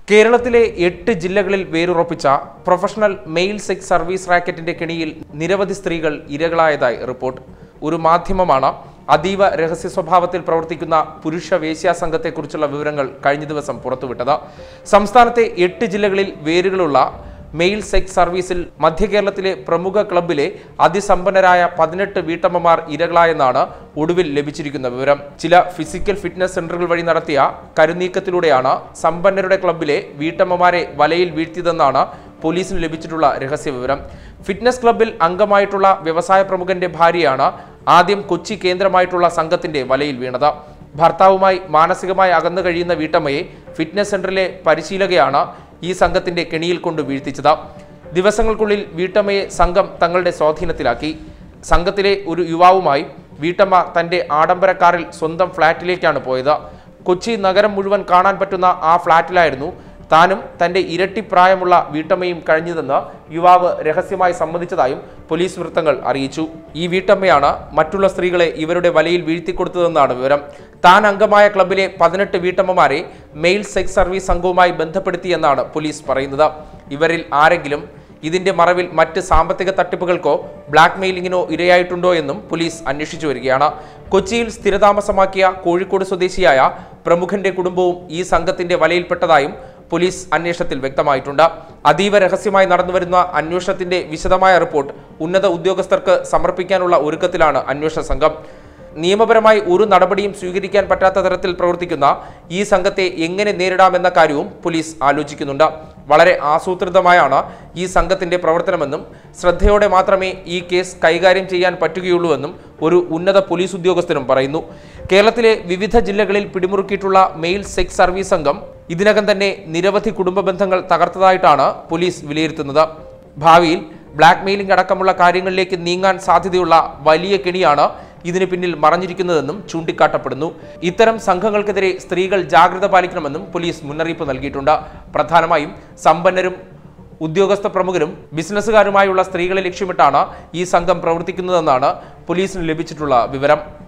കേരളത്തിലെ എട്ട് ജില്ലകളിൽ വേരുറപ്പിച്ച പ്രൊഫഷണൽ മെയിൽ സെക്സ് സർവീസ് റാക്കറ്റിന്റെ കെണിയിൽ നിരവധി സ്ത്രീകൾ ഇരകളായതായി റിപ്പോർട്ട് ഒരു മാധ്യമമാണ് അതീവ രഹസ്യ സ്വഭാവത്തിൽ പ്രവർത്തിക്കുന്ന പുരുഷ വേശ്യാ സംഘത്തെക്കുറിച്ചുള്ള വിവരങ്ങൾ കഴിഞ്ഞ ദിവസം പുറത്തുവിട്ടത് സംസ്ഥാനത്തെ എട്ട് ജില്ലകളിൽ വേരുകളുള്ള മെയിൽ സെക്സ് സർവീസിൽ മധ്യ കേരളത്തിലെ പ്രമുഖ ക്ലബിലെ അതിസമ്പന്നരായ പതിനെട്ട് വീട്ടമ്മമാർ ഇരകളായെന്നാണ് ഒടുവിൽ ലഭിച്ചിരിക്കുന്ന വിവരം ചില ഫിസിക്കൽ ഫിറ്റ്നസ് സെന്ററുകൾ വഴി നടത്തിയ കരുനീക്കത്തിലൂടെയാണ് സമ്പന്നരുടെ ക്ലബിലെ വീട്ടമ്മമാരെ വലയിൽ വീഴ്ത്തിയതെന്നാണ് പോലീസിന് ലഭിച്ചിട്ടുള്ള രഹസ്യ വിവരം ഫിറ്റ്നസ് ക്ലബിൽ അംഗമായിട്ടുള്ള വ്യവസായ പ്രമുഖന്റെ ഭാര്യയാണ് ആദ്യം കൊച്ചി കേന്ദ്രമായിട്ടുള്ള സംഘത്തിന്റെ വലയിൽ വീണത് ഭർത്താവുമായി മാനസികമായി അകന്നു കഴിയുന്ന വീട്ടമ്മയെ ഫിറ്റ്നസ് സെന്ററിലെ പരിശീലകയാണ് ഈ സംഘത്തിന്റെ കെണിയിൽ കൊണ്ട് വീഴ്ത്തിച്ചത് ദിവസങ്ങൾക്കുള്ളിൽ വീട്ടമ്മയെ സംഘം തങ്ങളുടെ സ്വാധീനത്തിലാക്കി സംഘത്തിലെ ഒരു യുവാവുമായി വീട്ടമ്മ തന്റെ ആഡംബര കാറിൽ സ്വന്തം ഫ്ളാറ്റിലേക്കാണ് പോയത് കൊച്ചി നഗരം മുഴുവൻ കാണാൻ പറ്റുന്ന ആ ഫ്ളാറ്റിലായിരുന്നു താനും തന്റെ ഇരട്ടി പ്രായമുള്ള വീട്ടമ്മയും കഴിഞ്ഞതെന്ന് യുവാവ് രഹസ്യമായി സമ്മതിച്ചതായും പോലീസ് വൃത്തങ്ങൾ അറിയിച്ചു ഈ വീട്ടമ്മയാണ് മറ്റുള്ള സ്ത്രീകളെ ഇവരുടെ വലയിൽ വീഴ്ത്തിക്കൊടുത്തതെന്നാണ് വിവരം താൻ അംഗമായ ക്ലബിലെ പതിനെട്ട് വീട്ടമ്മമാരെ മെയിൽ സെക്സ് സർവീസ് സംഘവുമായി ബന്ധപ്പെടുത്തിയെന്നാണ് പോലീസ് പറയുന്നത് ഇവരിൽ ആരെങ്കിലും ഇതിന്റെ മറവിൽ മറ്റ് സാമ്പത്തിക തട്ടിപ്പുകൾക്കോ ബ്ലാക്ക് മെയിലിങ്ങിനോ ഇരയായിട്ടുണ്ടോ എന്നും പോലീസ് അന്വേഷിച്ചു വരികയാണ് കൊച്ചിയിൽ സ്ഥിരതാമസമാക്കിയ കോഴിക്കോട് സ്വദേശിയായ പ്രമുഖന്റെ കുടുംബവും ഈ സംഘത്തിന്റെ വലയിൽപ്പെട്ടതായും പോലീസ് അന്വേഷണത്തിൽ വ്യക്തമായിട്ടുണ്ട് അതീവ രഹസ്യമായി നടന്നുവരുന്ന അന്വേഷണത്തിന്റെ വിശദമായ റിപ്പോർട്ട് ഉന്നത ഉദ്യോഗസ്ഥർക്ക് സമർപ്പിക്കാനുള്ള ഒരുക്കത്തിലാണ് അന്വേഷണ സംഘം നിയമപരമായി ഒരു നടപടിയും സ്വീകരിക്കാൻ പറ്റാത്ത തരത്തിൽ പ്രവർത്തിക്കുന്ന ഈ സംഘത്തെ എങ്ങനെ നേരിടാമെന്ന കാര്യവും പോലീസ് ആലോചിക്കുന്നുണ്ട് വളരെ ആസൂത്രിതമായാണ് ഈ സംഘത്തിന്റെ പ്രവർത്തനമെന്നും ശ്രദ്ധയോടെ മാത്രമേ ഈ കേസ് കൈകാര്യം ചെയ്യാൻ പറ്റുകയുള്ളൂവെന്നും ഒരു ഉന്നത പോലീസ് ഉദ്യോഗസ്ഥനും പറയുന്നു കേരളത്തിലെ വിവിധ ജില്ലകളിൽ പിടിമുറുക്കിയിട്ടുള്ള മെയിൽ സെക്സ് സർവീസ് സംഘം ഇതിനകം തന്നെ നിരവധി കുടുംബ ബന്ധങ്ങൾ തകർത്തതായിട്ടാണ് പോലീസ് വിലയിരുത്തുന്നത് ഭാവിയിൽ ബ്ലാക്ക് മെയിലിംഗ് അടക്കമുള്ള കാര്യങ്ങളിലേക്ക് നീങ്ങാൻ സാധ്യതയുള്ള വലിയ കെണിയാണ് ഇതിന് പിന്നിൽ മറഞ്ഞിരിക്കുന്നതെന്നും ചൂണ്ടിക്കാട്ടപ്പെടുന്നു ഇത്തരം സംഘങ്ങൾക്കെതിരെ സ്ത്രീകൾ ജാഗ്രത പാലിക്കണമെന്നും പോലീസ് മുന്നറിയിപ്പ് നൽകിയിട്ടുണ്ട് പ്രധാനമായും സമ്പന്നരും ഉദ്യോഗസ്ഥ പ്രമുഖരും ബിസിനസ്സുകാരുമായുള്ള സ്ത്രീകളെ ലക്ഷ്യമിട്ടാണ് ഈ സംഘം പ്രവർത്തിക്കുന്നതെന്നാണ് പോലീസിന് ലഭിച്ചിട്ടുള്ള വിവരം